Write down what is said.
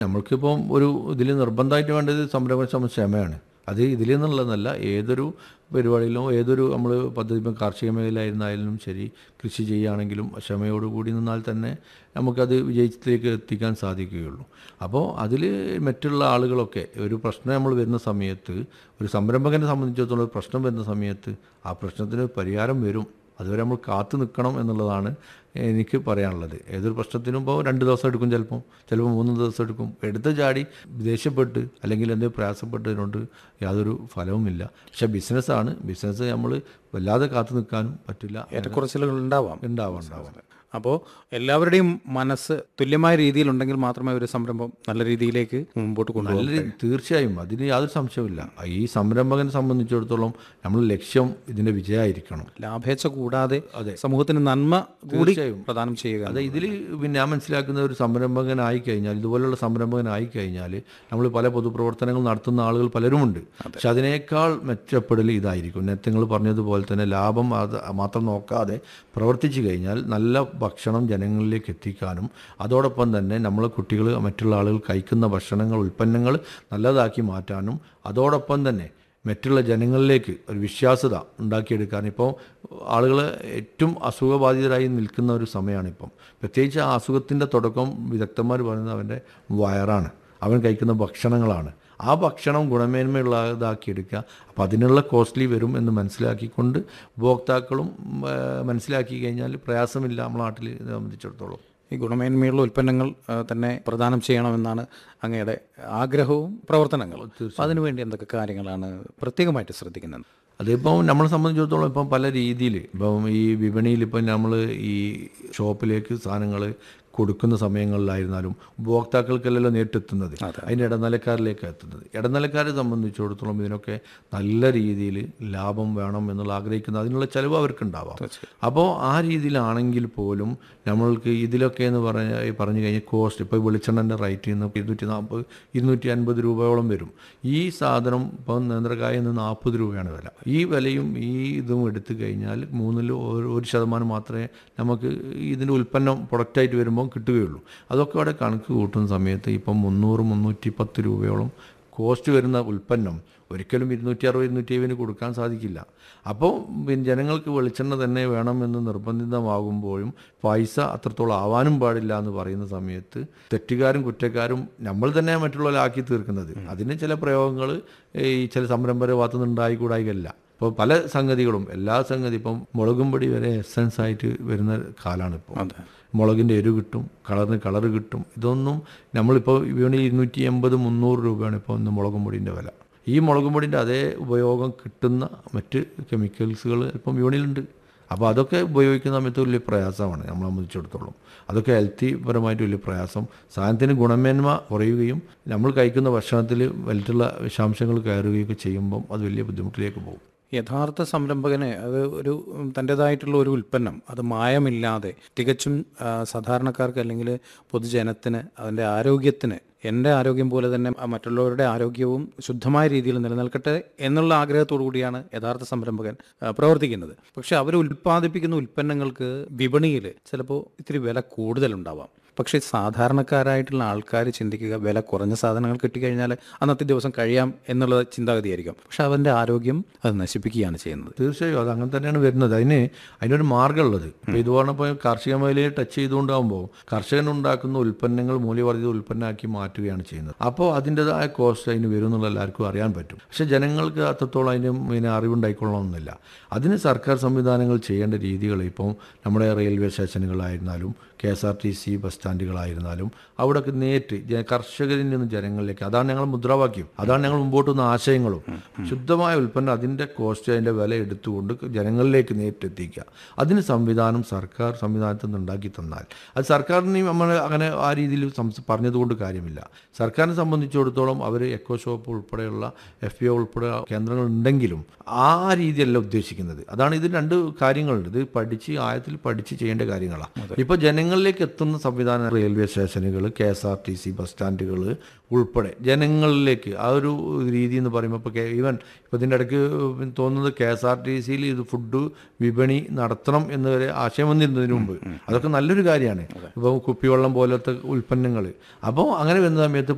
നമ്മൾക്കിപ്പം ഒരു ഇതിൽ നിർബന്ധമായിട്ട് വേണ്ടത് സംരംഭ ക്ഷമയാണ് അത് ഇതിൽ നിന്നുള്ളതല്ല ഏതൊരു പരിപാടിയിലും ഏതൊരു നമ്മൾ പദ്ധതി ഇപ്പം കാർഷിക മേഖലയായിരുന്നാലും ശരി കൃഷി ചെയ്യുകയാണെങ്കിലും ക്ഷമയോടുകൂടി നിന്നാൽ തന്നെ നമുക്കത് വിജയത്തിലേക്ക് എത്തിക്കാൻ സാധിക്കുകയുള്ളൂ അപ്പോൾ അതിൽ മറ്റുള്ള ആളുകളൊക്കെ ഒരു പ്രശ്നം നമ്മൾ വരുന്ന സമയത്ത് ഒരു സംരംഭകനെ സംബന്ധിച്ചിടത്തോളം ഒരു പ്രശ്നം വരുന്ന സമയത്ത് ആ പ്രശ്നത്തിന് പരിഹാരം വരും അതുവരെ നമ്മൾ കാത്തു നിൽക്കണം എന്നുള്ളതാണ് എനിക്ക് പറയാനുള്ളത് ഏതൊരു പ്രശ്നത്തിനും ഇപ്പോൾ രണ്ട് ദിവസം എടുക്കും ചിലപ്പോൾ ചിലപ്പോൾ മൂന്ന് ദിവസം എടുക്കും എടുത്ത് ചാടി ദേഷ്യപ്പെട്ട് അല്ലെങ്കിൽ എന്തെങ്കിലും പ്രയാസപ്പെട്ടതിനോട് യാതൊരു ഫലവുമില്ല പക്ഷേ ബിസിനസ്സാണ് ബിസിനസ് നമ്മൾ വല്ലാതെ കാത്തു നിൽക്കാനും പറ്റില്ല ഏറ്റക്കുറച്ചിലുകൾ ഉണ്ടാവാം ഉണ്ടാവാം ഉണ്ടാവാം അപ്പോൾ എല്ലാവരുടെയും മനസ്സ് തുല്യമായ രീതിയിലുണ്ടെങ്കിൽ മാത്രമേ ഒരു സംരംഭം നല്ല രീതിയിലേക്ക് മുമ്പോട്ട് കൊണ്ടുപോകാൻ നല്ല രീതി- തീർച്ചയായും അതിന് യാതൊരു സംശയവുമില്ല ഈ സംരംഭകനെ സംബന്ധിച്ചിടത്തോളം നമ്മൾ ലക്ഷ്യം ഇതിൻ്റെ വിജയമായിരിക്കണം ലാഭേച്ഛ കൂടാതെ സമൂഹത്തിന് നന്മ കൂടി പ്രദാനം ചെയ്യുക അതെ ഇതിൽ പിന്നെ ഞാൻ മനസ്സിലാക്കുന്ന ഒരു സംരംഭകനായി കഴിഞ്ഞാൽ ഇതുപോലുള്ള സംരംഭകനായി കഴിഞ്ഞാൽ നമ്മൾ പല പൊതുപ്രവർത്തനങ്ങൾ നടത്തുന്ന ആളുകൾ പലരുമുണ്ട് പക്ഷെ അതിനേക്കാൾ മെച്ചപ്പെടൽ ഇതായിരിക്കും നേരത്തെ നിങ്ങൾ പറഞ്ഞതുപോലെ തന്നെ ലാഭം അത് മാത്രം നോക്കാതെ പ്രവർത്തിച്ചു കഴിഞ്ഞാൽ നല്ല ഭക്ഷണം ജനങ്ങളിലേക്ക് എത്തിക്കാനും അതോടൊപ്പം തന്നെ നമ്മളെ കുട്ടികൾ മറ്റുള്ള ആളുകൾ കഴിക്കുന്ന ഭക്ഷണങ്ങൾ ഉൽപ്പന്നങ്ങൾ നല്ലതാക്കി മാറ്റാനും അതോടൊപ്പം തന്നെ മറ്റുള്ള ജനങ്ങളിലേക്ക് ഒരു വിശ്വാസ്യത ഉണ്ടാക്കിയെടുക്കാൻ ഇപ്പോൾ ആളുകൾ ഏറ്റവും അസുഖബാധിതരായി നിൽക്കുന്ന ഒരു സമയമാണ് ഇപ്പം പ്രത്യേകിച്ച് ആ അസുഖത്തിൻ്റെ തുടക്കം വിദഗ്ധന്മാർ പറയുന്നത് അവൻ്റെ വയറാണ് അവൻ കഴിക്കുന്ന ഭക്ഷണങ്ങളാണ് ആ ഭക്ഷണം ഗുണമേന്മയുള്ളതാക്കി എടുക്കുക അപ്പോൾ അതിനുള്ള കോസ്റ്റ്ലി വരും എന്ന് മനസ്സിലാക്കിക്കൊണ്ട് ഉപഭോക്താക്കളും ആ, മനസ്സിലാക്കി കഴിഞ്ഞാൽ പ്രയാസമില്ല നമ്മുടെ നാട്ടിൽ ഇത് സംബന്ധിച്ചിടത്തോളം ഈ ഗുണമേന്മയുള്ള ഉൽപ്പന്നങ്ങൾ ആ, തന്നെ പ്രദാനം ചെയ്യണമെന്നാണ് അങ്ങയുടെ ആഗ്രഹവും പ്രവർത്തനങ്ങളും അപ്പോൾ അതിനുവേണ്ടി എന്തൊക്കെ കാര്യങ്ങളാണ് പ്രത്യേകമായിട്ട് ശ്രദ്ധിക്കുന്നത് അതിപ്പം നമ്മളെ സംബന്ധിച്ചിടത്തോളം ഇപ്പം പല രീതിയിൽ ഇപ്പം ഈ വിപണിയിൽ ഇപ്പം നമ്മൾ ഈ ഷോപ്പിലേക്ക് സാധനങ്ങൾ കൊടുക്കുന്ന സമയങ്ങളിലായിരുന്നാലും ഉപഭോക്താക്കൾക്കല്ലല്ലോ നേരിട്ടെത്തുന്നത് അതിൻ്റെ ഇടനിലക്കാരിലേക്ക് എത്തുന്നത് ഇടനിലക്കാരെ സംബന്ധിച്ചിടത്തോളം ഇതിനൊക്കെ നല്ല രീതിയിൽ ലാഭം വേണം എന്നുള്ള ആഗ്രഹിക്കുന്ന അതിനുള്ള ചിലവ് അവർക്കുണ്ടാവാം അപ്പോൾ ആ രീതിയിലാണെങ്കിൽ പോലും നമ്മൾക്ക് ഇതിലൊക്കെ എന്ന് പറഞ്ഞ ഈ പറഞ്ഞു കഴിഞ്ഞാൽ കോസ്റ്റ് ഇപ്പോൾ വെളിച്ചെണ്ണൻ്റെ റേറ്റ് ഇന്ന് ഇരുന്നൂറ്റി നാൽപ്പത് ഇരുന്നൂറ്റി അൻപത് രൂപയോളം വരും ഈ സാധനം ഇപ്പം നേന്ത്രക്കായ ഇന്ന് നാൽപ്പത് രൂപയാണ് വില ഈ വിലയും ഈ ഇതും എടുത്തു കഴിഞ്ഞാൽ മൂന്നിൽ ഒരു ഒരു ശതമാനം മാത്രമേ നമുക്ക് ഇതിൻ്റെ ഉൽപ്പന്നം പ്രൊഡക്റ്റായിട്ട് വരുമ്പോൾ കിട്ടുകയുള്ളൂ അതൊക്കെ അവിടെ കണക്ക് കൂട്ടുന്ന സമയത്ത് ഇപ്പം മുന്നൂറ് മുന്നൂറ്റി പത്ത് രൂപയോളം കോസ്റ്റ് വരുന്ന ഉൽപ്പന്നം ഒരിക്കലും ഇരുന്നൂറ്റി അറുപത് ഇരുന്നൂറ്റി എഴുപതിന് കൊടുക്കാൻ സാധിക്കില്ല അപ്പോൾ പിന്നെ ജനങ്ങൾക്ക് വെളിച്ചെണ്ണ തന്നെ വേണമെന്ന് നിർബന്ധിതമാകുമ്പോഴും പൈസ അത്രത്തോളം ആവാനും പാടില്ല എന്ന് പറയുന്ന സമയത്ത് തെറ്റുകാരും കുറ്റക്കാരും നമ്മൾ തന്നെ മറ്റുള്ളവരാക്കി തീർക്കുന്നത് അതിന് ചില പ്രയോഗങ്ങൾ ഈ ചില സംരംഭര ഭാഗത്തു നിന്ന് ഉണ്ടായിക്കൂടായികല്ല ഇപ്പോൾ പല സംഗതികളും എല്ലാ സംഗതി ഇപ്പം മുളകും പൊടി വരെ എസൻസ് ആയിട്ട് വരുന്ന കാലമാണ് ഇപ്പോൾ മുളകിൻ്റെ എരു കിട്ടും കളറിന് കളറ് കിട്ടും ഇതൊന്നും നമ്മളിപ്പോൾ വിപണിയിൽ ഇരുന്നൂറ്റി എൺപത് മുന്നൂറ് രൂപയാണ് ഇപ്പോൾ ഇന്ന് മുളകും പൊടിൻ്റെ വില ഈ മുളകും പൊടിൻ്റെ അതേ ഉപയോഗം കിട്ടുന്ന മറ്റ് കെമിക്കൽസുകൾ ഇപ്പം വിപണിയിലുണ്ട് അപ്പോൾ അതൊക്കെ ഉപയോഗിക്കുന്ന സമയത്ത് വലിയ പ്രയാസമാണ് നമ്മളെ സംബന്ധിച്ചിടത്തോളം അതൊക്കെ ഹെൽത്തി പരമായിട്ട് വലിയ പ്രയാസം സാധനത്തിന് ഗുണമേന്മ കുറയുകയും നമ്മൾ കഴിക്കുന്ന ഭക്ഷണത്തിൽ വലുതുള്ള വിഷാംശങ്ങൾ കയറുകയൊക്കെ ചെയ്യുമ്പം അത് വലിയ ബുദ്ധിമുട്ടിലേക്ക് പോകും യഥാർത്ഥ സംരംഭകന് അത് ഒരു ഉം, തൻ്റെതായിട്ടുള്ള ഒരു ഉൽപ്പന്നം അത് മായമില്ലാതെ തികച്ചും ആ, സാധാരണക്കാർക്ക് അല്ലെങ്കിൽ പൊതുജനത്തിന് അതിൻ്റെ ആരോഗ്യത്തിന് എൻ്റെ ആരോഗ്യം പോലെ തന്നെ ആ മറ്റുള്ളവരുടെ ആരോഗ്യവും ശുദ്ധമായ രീതിയിൽ നിലനിൽക്കട്ടെ എന്നുള്ള ആഗ്രഹത്തോടു കൂടിയാണ് യഥാർത്ഥ സംരംഭകൻ ആ, പ്രവർത്തിക്കുന്നത് പക്ഷെ അവർ ഉൽപ്പാദിപ്പിക്കുന്ന ഉൽപ്പന്നങ്ങൾക്ക് വിപണിയിൽ ചിലപ്പോൾ ഇത്തിരി വില കൂടുതലുണ്ടാവാം പക്ഷേ സാധാരണക്കാരായിട്ടുള്ള ആൾക്കാർ ചിന്തിക്കുക വില കുറഞ്ഞ സാധനങ്ങൾ കിട്ടിക്കഴിഞ്ഞാൽ അന്നത്തെ ദിവസം കഴിയാം എന്നുള്ള ചിന്താഗതിയായിരിക്കും പക്ഷെ അവൻ്റെ ആരോഗ്യം അത് നശിപ്പിക്കുകയാണ് ചെയ്യുന്നത് തീർച്ചയായും അത് അങ്ങനെ തന്നെയാണ് വരുന്നത് അതിന് അതിനൊരു മാർഗ്ഗമുള്ളത് ഇപ്പോൾ ഇത് പറഞ്ഞപ്പോൾ കാർഷിക മേഖലയെ ടച്ച് ചെയ്തുകൊണ്ടാകുമ്പോൾ കർഷകൻ ഉണ്ടാക്കുന്ന ഉൽപ്പന്നങ്ങൾ മൂല്യവർദ്ധിത ഉൽപ്പന്നമാക്കി മാറ്റുകയാണ് ചെയ്യുന്നത് അപ്പോൾ അതിൻ്റെതായ കോസ്റ്റ് അതിന് വരും എന്നുള്ള എല്ലാവർക്കും അറിയാൻ പറ്റും പക്ഷേ ജനങ്ങൾക്ക് അത്രത്തോളം അതിന് പിന്നെ അറിവുണ്ടായിക്കൊള്ളണമെന്നില്ല അതിന് സർക്കാർ സംവിധാനങ്ങൾ ചെയ്യേണ്ട രീതികൾ ഇപ്പം നമ്മുടെ റെയിൽവേ സ്റ്റേഷനുകളായിരുന്നാലും K S R T C bus സ്റ്റാൻഡുകളായിരുന്നാലും അവിടെയൊക്കെ നേരിട്ട് ജ- കർഷകരിൽ നിന്ന് ജനങ്ങളിലേക്ക് അതാണ് ഞങ്ങൾ മുദ്രാവാക്യം അതാണ് ഞങ്ങൾ മുമ്പോട്ട് വന്ന ആശയങ്ങളും ശുദ്ധമായ ഉൽപ്പന്നം അതിൻ്റെ കോസ്റ്റ് അതിൻ്റെ വില എടുത്തുകൊണ്ട് ജനങ്ങളിലേക്ക് നേരിട്ട് എത്തിക്കുക അതിന് സംവിധാനം സർക്കാർ സംവിധാനത്തിൽ നിന്ന് ഉണ്ടാക്കി തന്നാൽ അത് സർക്കാരിനെയും നമ്മൾ അങ്ങനെ ആ രീതിയിൽ സംസ് പറഞ്ഞതുകൊണ്ട് കാര്യമില്ല സർക്കാരിനെ സംബന്ധിച്ചിടത്തോളം അവർ എക്കോ ഷോപ്പ് ഉൾപ്പെടെയുള്ള എഫ് പി ഒ ഉൾപ്പെടെ കേന്ദ്രങ്ങൾ ഉണ്ടെങ്കിലും ആ രീതിയല്ല ഉദ്ദേശിക്കുന്നത് അതാണ് ഇത് രണ്ട് കാര്യങ്ങളുണ്ട് ഇത് പഠിച്ച് ആയത്തിൽ പഠിച്ച് ചെയ്യേണ്ട കാര്യങ്ങളാണ് ഇപ്പോൾ ജനങ്ങളിലേക്ക് എത്തുന്ന സംവിധാനം റെയിൽവേ സ്റ്റേഷനുകൾ K S R T C bus സ്റ്റാൻഡുകൾ ഉൾപ്പെടെ ജനങ്ങളിലേക്ക് ആ ഒരു രീതി എന്ന് പറയുമ്പോൾ ഇപ്പോൾ ഈവൻ ഇപ്പോൾ ഇതിൻ്റെ ഇടയ്ക്ക് തോന്നുന്നത് കെ എസ് ആർ ടി സിയിൽ ഇത് ഫുഡ് വിപണി നടത്തണം എന്ന് വരെ ആശയം വന്നിരുന്നതിന് മുമ്പ് അതൊക്കെ നല്ലൊരു കാര്യമാണ് ഇപ്പോൾ കുപ്പിവെള്ളം പോലത്തെ ഉൽപ്പന്നങ്ങൾ അപ്പോൾ അങ്ങനെ വരുന്ന സമയത്ത്